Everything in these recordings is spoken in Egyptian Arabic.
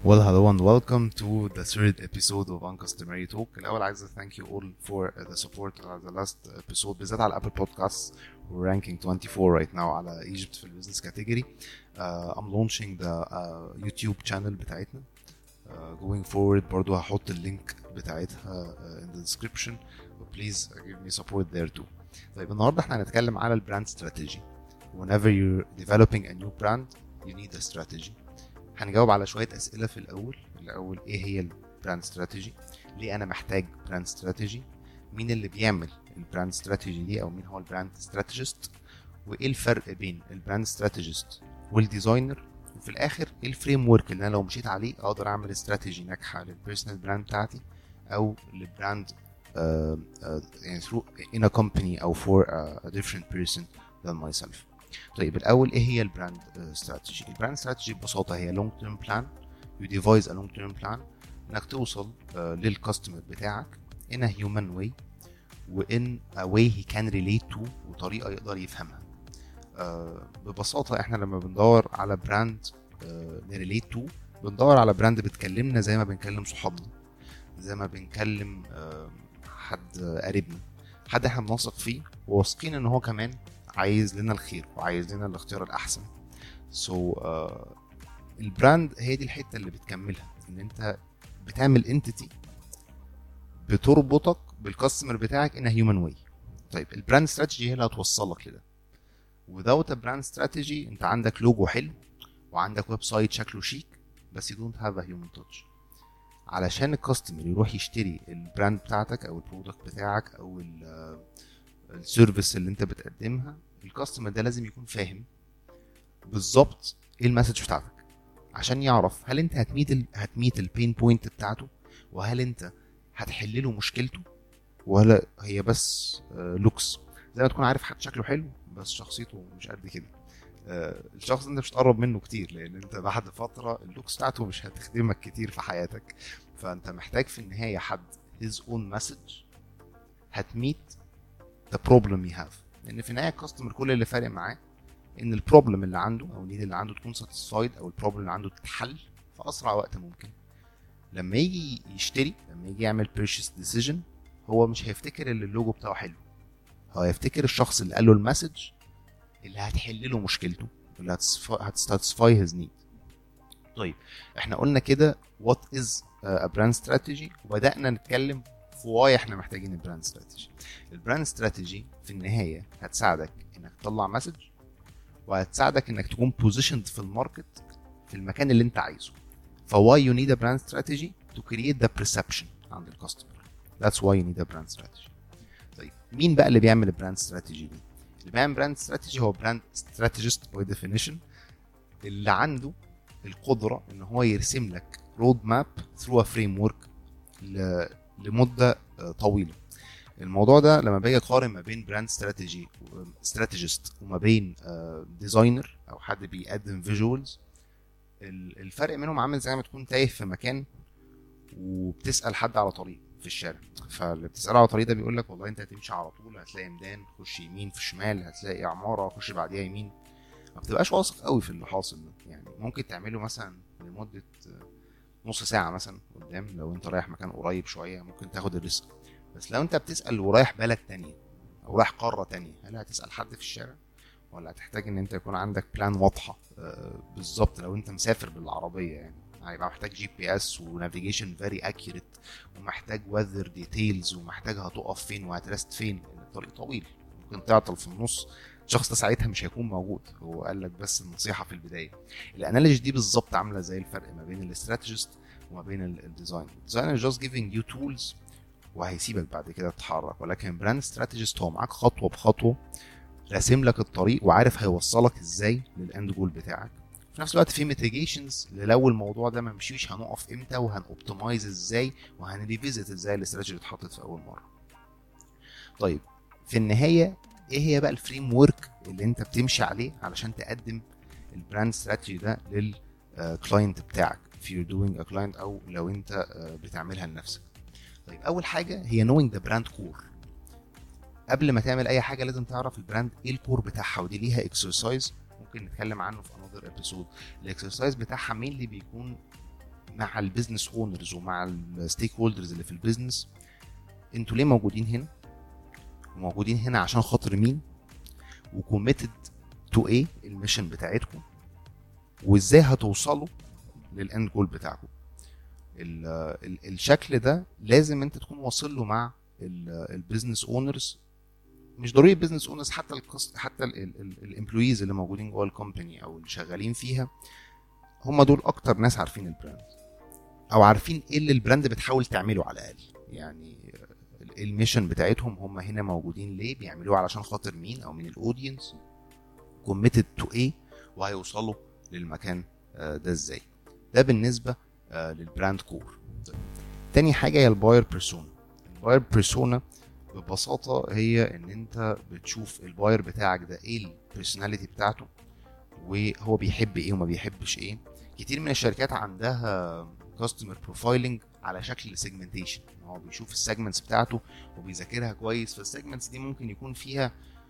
Well, hello and welcome to the third episode of Uncustomary Talk. الأول عايز thank you all for the support on the last episode بالذات على Apple Podcasts. We're ranking 24 right now على Egypt في البيزنس category. Uh, I'm launching the uh, YouTube channel بتاعتنا. Uh, going forward برضو هحط اللينك بتاعتها uh, in the description. But please give me support there too. طيب النهارده احنا هنتكلم على البراند strategy. Whenever you're developing a new brand, you need a strategy. هنجاوب على شويه اسئله في الاول الاول ايه هي البراند استراتيجي ليه انا محتاج براند استراتيجي مين اللي بيعمل البراند استراتيجي دي او مين هو البراند استراتيجيست وايه الفرق بين البراند استراتيجيست والديزاينر وفي الاخر ايه الفريم ورك اللي انا لو مشيت عليه اقدر اعمل استراتيجي ناجحه للبيرسونال براند بتاعتي او للبراند uh, uh, يعني through in a company او for a, a different person than myself طيب الاول ايه هي البراند استراتيجي البراند استراتيجي ببساطه هي لونج تيرم بلان يو ديفايز ا لونج تيرم بلان انك توصل uh, للكاستمر بتاعك in a human way وان a way he can relate to وطريقه يقدر يفهمها uh, ببساطه احنا لما بندور على براند uh, نريليت تو بندور على براند بتكلمنا زي ما بنكلم صحابنا زي ما بنكلم uh, حد قريبنا حد احنا بنثق فيه وواثقين ان هو كمان عايز لنا الخير وعايز لنا الاختيار الاحسن سو so, uh, البراند هي دي الحته اللي بتكملها ان انت بتعمل انتيتي بتربطك بالكاستمر بتاعك ان هيومن واي طيب البراند استراتيجي هي اللي هتوصلك لده without a brand strategy انت عندك لوجو حلو وعندك ويب سايت شكله شيك بس you don't have a human touch علشان الكاستمر يروح يشتري البراند بتاعتك او البرودكت بتاعك او السيرفيس اللي انت بتقدمها الكاستمر ده لازم يكون فاهم بالظبط ايه المسج بتاعتك عشان يعرف هل انت هتميت ال... هتميت البين بوينت بتاعته وهل انت هتحل له مشكلته ولا هي بس لوكس زي ما تكون عارف حد شكله حلو بس شخصيته مش قد كده الشخص انت مش تقرب منه كتير لان انت بعد فتره اللوكس بتاعته مش هتخدمك كتير في حياتك فانت محتاج في النهايه حد his own message هتميت the problem you have لان في النهايه الكاستمر كل اللي فارق معاه ان البروبلم اللي عنده او النيد اللي عنده تكون ساتيسفايد او البروبلم اللي عنده تتحل في اسرع وقت ممكن لما يجي يشتري لما يجي يعمل purchase decision هو مش هيفتكر ان اللوجو بتاعه حلو هو هيفتكر الشخص اللي قال له المسج اللي هتحل له مشكلته اللي هتساتسفاي هيز نيد طيب احنا قلنا كده وات از ا براند استراتيجي وبدانا نتكلم في واي احنا محتاجين البراند استراتيجي البراند استراتيجي في النهايه هتساعدك انك تطلع مسج وهتساعدك انك تكون بوزيشند في الماركت في المكان اللي انت عايزه فواي يو نيد ا براند استراتيجي تو كرييت ذا برسبشن عند الكاستمر ذاتس واي يو نيد ا براند استراتيجي طيب مين بقى اللي بيعمل البراند استراتيجي دي اللي بيعمل براند استراتيجي هو براند استراتيجيست باي ديفينيشن اللي عنده القدره ان هو يرسم لك رود ماب ثرو ا فريم ورك لمده طويله الموضوع ده لما باجي اقارن ما بين براند استراتيجي استراتيجيست وما بين ديزاينر او حد بيقدم فيجوالز الفرق منهم عامل زي ما تكون تايه في مكان وبتسال حد على طريق في الشارع فاللي بتساله على طريق ده بيقول لك والله انت هتمشي على طول هتلاقي ميدان خش يمين في شمال هتلاقي عماره خش بعديها يمين ما بتبقاش واثق قوي في اللي حاصل ده يعني ممكن تعمله مثلا لمده نص ساعه مثلا قدام لو انت رايح مكان قريب شويه ممكن تاخد الريسك بس لو انت بتسال ورايح بلد تانية او رايح قاره تانية هل هتسال حد في الشارع ولا هتحتاج ان انت يكون عندك بلان واضحه بالظبط لو انت مسافر بالعربيه يعني هيبقى محتاج جي بي اس ونافيجيشن فيري اكيوريت ومحتاج وذر ديتيلز ومحتاج هتقف فين وهترست فين لان الطريق طويل ممكن تعطل في النص الشخص ده ساعتها مش هيكون موجود هو قال لك بس النصيحه في البدايه الانالوجي دي بالظبط عامله زي الفرق ما بين الاستراتيجيست وما بين الديزاين الديزاينر جاست جيفينج يو تولز وهيسيبك بعد كده تتحرك ولكن براند استراتيجيست هو معاك خطوه بخطوه راسم لك الطريق وعارف هيوصلك ازاي للاند جول بتاعك في نفس الوقت في ميتيجيشنز لو الموضوع ده ما مشيش هنقف امتى وهنوبتمايز ازاي وهنريفيزيت ازاي الاستراتيجي اللي اتحطت في اول مره طيب في النهايه ايه هي بقى الفريم ورك اللي انت بتمشي عليه علشان تقدم البراند استراتيجي ده للكلاينت بتاعك if you're doing a client او لو انت بتعملها لنفسك طيب اول حاجه هي knowing the brand core قبل ما تعمل اي حاجه لازم تعرف البراند ايه الكور بتاعها ودي ليها اكسرسايز ممكن نتكلم عنه في انذر ابيسود الاكسرسايز بتاعها مين اللي بيكون مع البيزنس اونرز ومع الستيك هولدرز اللي في البيزنس انتوا ليه موجودين هنا وموجودين هنا عشان خاطر مين وكوميتد تو ايه الميشن بتاعتكم وازاي هتوصلوا للاند جول بتاعكم ال ال الشكل ده لازم انت تكون واصل له مع البيزنس اونرز مش ضروري بزنس اونرز حتى الكست حتى الامبلويز اللي موجودين جوه الكومباني او اللي شغالين فيها هم دول اكتر ناس عارفين البراند او عارفين ايه اللي البراند بتحاول تعمله على الاقل يعني الميشن بتاعتهم هم هنا موجودين ليه بيعملوه علشان خاطر مين او مين الاودينس كوميتد تو ايه وهيوصلوا للمكان ده ازاي ده بالنسبه للبراند كور تاني حاجه هي الباير بيرسونا الباير بيرسونا ببساطه هي ان انت بتشوف الباير بتاعك ده ايه البيرسوناليتي بتاعته وهو بيحب ايه وما بيحبش ايه كتير من الشركات عندها كاستمر بروفايلنج على شكل سيجمنتيشن هو بيشوف السيجمنتس بتاعته وبيذاكرها كويس فالسيجمنتس دي ممكن يكون فيها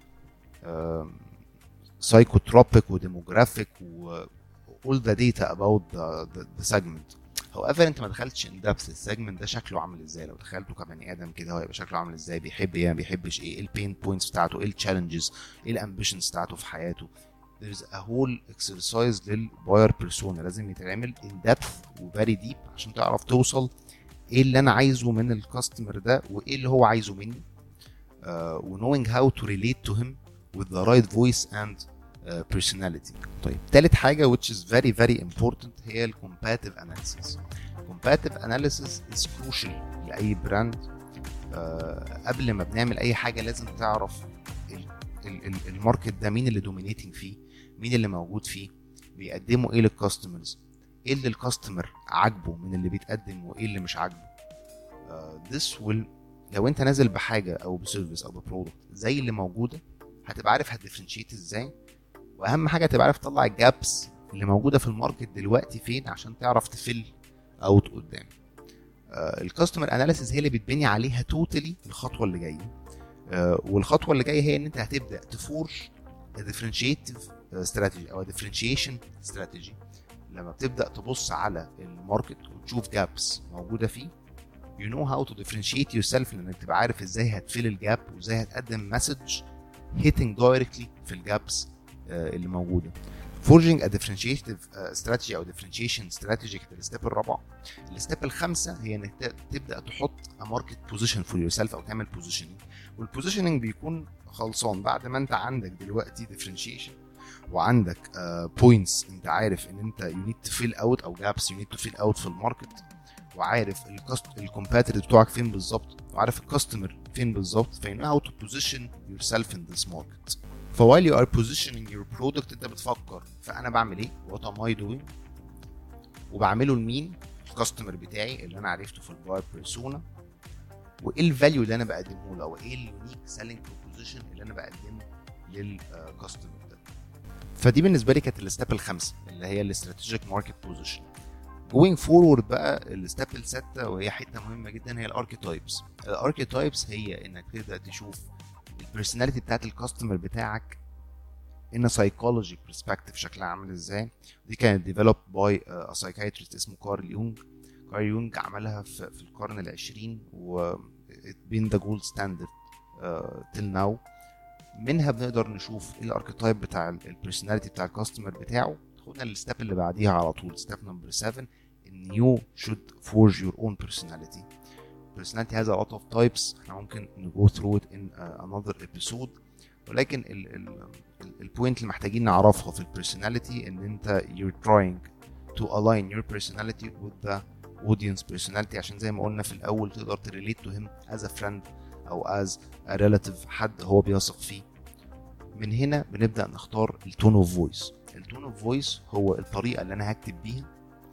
سايكوتروبيك وديموغرافيك و all the data about the, the, the segment however انت ما دخلتش ان دبث السيجمنت ده شكله عامل ازاي لو دخلته كبني ادم كده هو هيبقى شكله عامل ازاي بيحب ايه ما بيحبش ايه البين بوينتس بتاعته ايه التشالنجز ايه الامبيشنز بتاعته في حياته there's a whole exercise للباير بيرسونا لازم يتعمل in depth و very deep عشان تعرف توصل ايه اللي انا عايزه من الكاستمر ده وايه اللي هو عايزه مني uh, و knowing how to relate to him with the right voice and uh, personality طيب تالت حاجة which is very very important هي ال comparative analysis comparative analysis is crucial لأي براند uh, قبل ما بنعمل أي حاجة لازم تعرف الماركت ده مين اللي دومينيتنج فيه مين اللي موجود فيه بيقدموا ايه للكاستمرز ايه اللي الكاستمر عاجبه من اللي بيتقدم وايه اللي مش عاجبه uh, this will لو انت نازل بحاجه او بسيرفيس او ببرودكت زي اللي موجوده هتبقى عارف هتديفرنشيت ازاي واهم حاجه تبقى عارف تطلع الجابس اللي موجوده في الماركت دلوقتي فين عشان تعرف تفل اوت قدام الكاستمر اناليسيز هي اللي بتبني عليها توتالي الخطوه اللي جايه uh, والخطوه اللي جايه هي ان انت هتبدا تفورج ديفرنشيتيف استراتيجي او ديفرنشيشن استراتيجي لما بتبدا تبص على الماركت وتشوف جابس موجوده فيه you know how to differentiate yourself لانك تبقى عارف ازاي هتفيل الجاب وازاي هتقدم مسج hitting directly في الجابس اللي موجوده forging a differentiative strategy او differentiation strategy كده الستيب الرابعه الستيب الخامسه هي انك تبدا تحط a market position for yourself او تعمل positioning والبوزيشننج بيكون خلصان بعد ما انت عندك دلوقتي differentiation وعندك بوينتس uh, انت عارف ان انت يو نيد تو فيل اوت او جابس يو نيد تو فيل اوت في الماركت وعارف الكاست الكومباتيتور بتوعك فين بالظبط وعارف الكاستمر فين بالظبط فين هاو تو بوزيشن يور سيلف ان ذس ماركت فوايل يو ار بوزيشننج يور برودكت انت بتفكر فانا بعمل ايه وات ام اي دوينج وبعمله لمين الكاستمر بتاعي اللي انا عرفته في الباير بيرسونا وايه الفاليو اللي انا بقدمه له او ايه اليونيك سيلينج بروبوزيشن اللي انا بقدمه للكاستمر ده فدي بالنسبه لي كانت الستيب الخامسه اللي هي الاستراتيجيك ماركت بوزيشن جوينج فورورد بقى الستيب السادسه وهي حته مهمه جدا هي الاركيتايبس الاركيتايبس هي انك تبدا تشوف البيرسوناليتي بتاعت الكاستمر بتاعك ان سايكولوجي برسبكتيف شكلها عامل ازاي دي كانت ديفلوب باي ا سايكايتريست اسمه كارل يونج كارل يونج عملها في, في القرن العشرين و بين ذا جولد ستاندرد تيل ناو منها بنقدر نشوف ايه الاركيتايب بتاع البيرسوناليتي بتاع الكاستمر بتاعه خدنا للستيب اللي بعديها على طول ستيب نمبر 7 ان you should forge your own personality personality has a lot of types احنا ممكن نجو through it in uh, another episode ولكن البوينت اللي محتاجين نعرفها في البيرسوناليتي ان انت you're trying to align your personality with the audience personality عشان زي ما قلنا في الاول تقدر تريليت to him as a friend او as a relative حد هو بيثق فيه من هنا بنبدا نختار التون اوف فويس التون اوف فويس هو الطريقه اللي انا هكتب بيها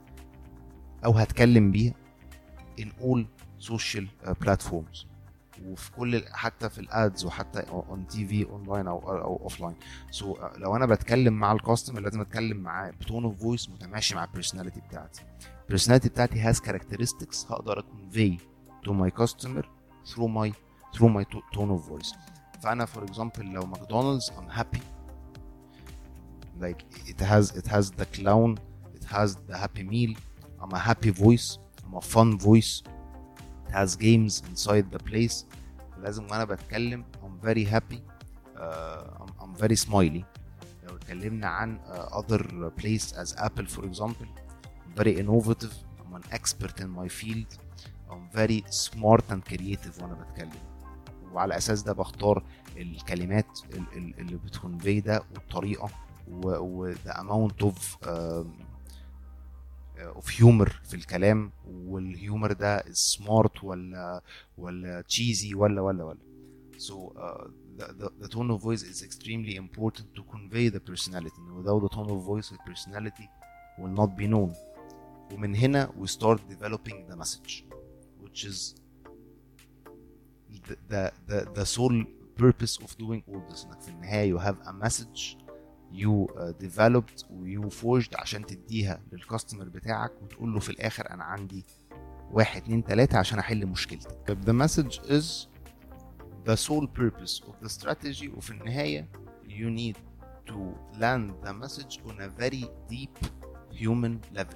او هتكلم بيها in all social platforms وفي كل حتى في الادز وحتى اون تي في اونلاين او او اوف لاين سو لو انا بتكلم مع الكاستمر لازم اتكلم معاه بتون اوف فويس متماشي مع البيرسوناليتي بتاعتي البيرسوناليتي بتاعتي هاز كاركترستكس هقدر اكونفي تو ماي كاستمر through my through my tone of voice فانا فور اكزامبل لو ماكدونالدز I'm happy like it has it has the clown it has the happy meal I'm a happy voice I'm a fun voice it has games inside the place لازم وانا بتكلم I'm very happy uh, I'm, I'm very smiley لو اتكلمنا عن uh, other place as Apple for example I'm very innovative I'm an expert in my field I'm very smart and creative وانا بتكلم وعلى اساس ده بختار الكلمات ال- ال- اللي بتكونفي ده والطريقه و the amount of um, اوف هيومر في الكلام والهيومر ده سمارت ولا ولا تشيزي ولا ولا ولا so uh, the, the, the tone of voice is extremely important to convey the personality and without the tone of voice the personality will not be known ومن هنا we start developing the message which is the, the, the, the sole purpose of doing all this انك في النهاية you have a message you uh, developed و you forged عشان تديها للكاستمر بتاعك وتقول له في الاخر انا عندي واحد اتنين تلاتة عشان احل مشكلتك. The message is the sole purpose of the strategy وفي النهاية you need to land the message on a very deep human level.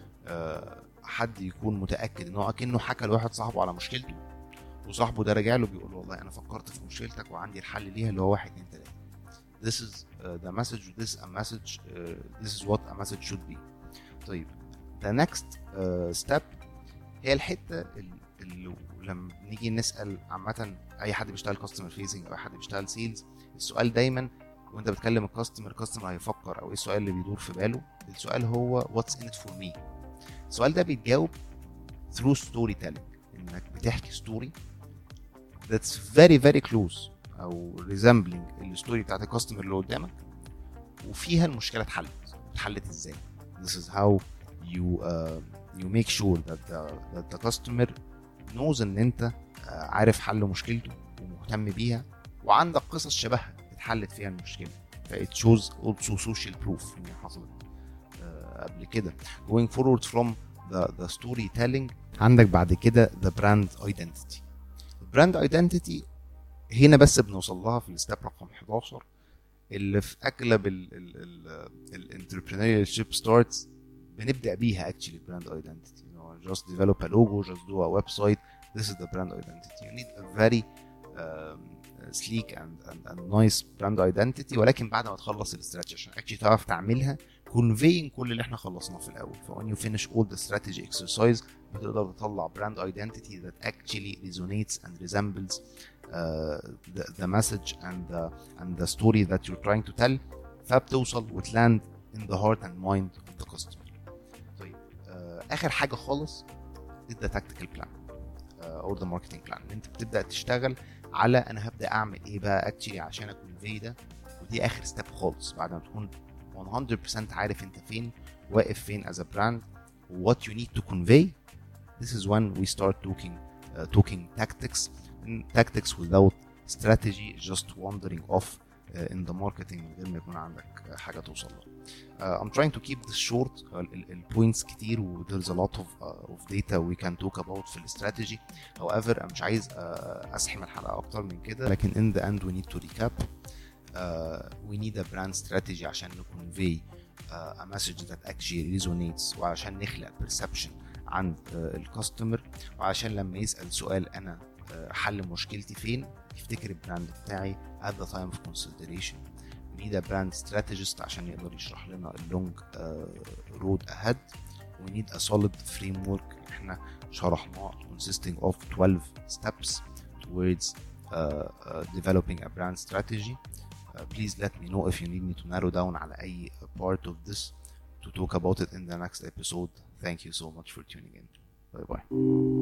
uh, حد يكون متأكد ان هو اكنه حكى لواحد صاحبه على مشكلته وصاحبه ده راجع له بيقول له والله انا فكرت في مشكلتك وعندي الحل ليها اللي هو واحد اتنين تلاتة. this is uh, the message this a message uh, this is what a message should be طيب the next uh, step هي الحته اللي لما نيجي نسال عامه اي حد بيشتغل كاستمر فيسنج او اي حد بيشتغل سيلز السؤال دايما وانت بتكلم الكاستمر الكاستمر هيفكر او ايه السؤال اللي بيدور في باله السؤال هو what's in it for me السؤال ده بيتجاوب through storytelling انك بتحكي ستوري that's very very close او resembling الستوري بتاعت الكاستمر اللي قدامك وفيها المشكله اتحلت اتحلت ازاي this is how you uh, you make sure that the, that the customer knows ان انت uh, عارف حل مشكلته ومهتم بيها وعندك قصص شبهها اتحلت فيها المشكله ف it shows also social proof ان هي حصلت uh, قبل كده going forward from the, the storytelling عندك بعد كده the brand identity البراند ايدنتيتي هنا بس بنوصل لها في الستيب رقم 11 اللي في اغلب الانتربرينوريال شيب ستارتس بنبدا بيها اكشلي براند ايدنتيتي you know, just develop a logo just do a website this is the brand identity you need a very um, sleek and, and, and nice brand identity ولكن بعد ما تخلص الاستراتيجي عشان اكشلي تعرف تعملها conveying كل اللي احنا خلصناه في الاول ف when you finish all the strategy exercise بتقدر تطلع brand identity that actually resonates and resembles uh, the, the message and the, and the story that you're trying to tell فبتوصل وتلاند in the heart and mind of the customer. طيب uh, اخر حاجه خالص is the tactical plan uh, or the marketing plan انت بتبدا تشتغل على انا هبدا اعمل ايه بقى اكشلي عشان اكونفي ده ودي اخر ستيب خالص بعد ما تكون 100% عارف انت فين واقف فين as a brand what you need to convey this is when we start talking uh, talking tactics tactics without strategy just wandering off uh, in the marketing من غير ما يكون عندك حاجه توصل لها. Uh, I'm trying to keep this short البوينتس كتير و there's a lot of, uh, of data we can talk about في الاستراتيجي however انا مش عايز uh, اسحم الحلقه اكتر من كده لكن in the end we need to recap uh, we need a brand strategy عشان نكونفي uh, a message that actually resonates وعشان نخلق perception عند uh, الكاستمر وعشان لما يسأل سؤال أنا uh, حل مشكلتي فين يفتكر البراند بتاعي at the time of consideration we need a brand strategist عشان يقدر يشرح لنا اللونج uh, road ahead we need a solid framework احنا شرحناه consisting of 12 steps towards uh, uh, developing a brand strategy Uh, please let me know if you need me to narrow down على أي part of this to talk about it in the next episode. Thank you so much for tuning in. Bye bye.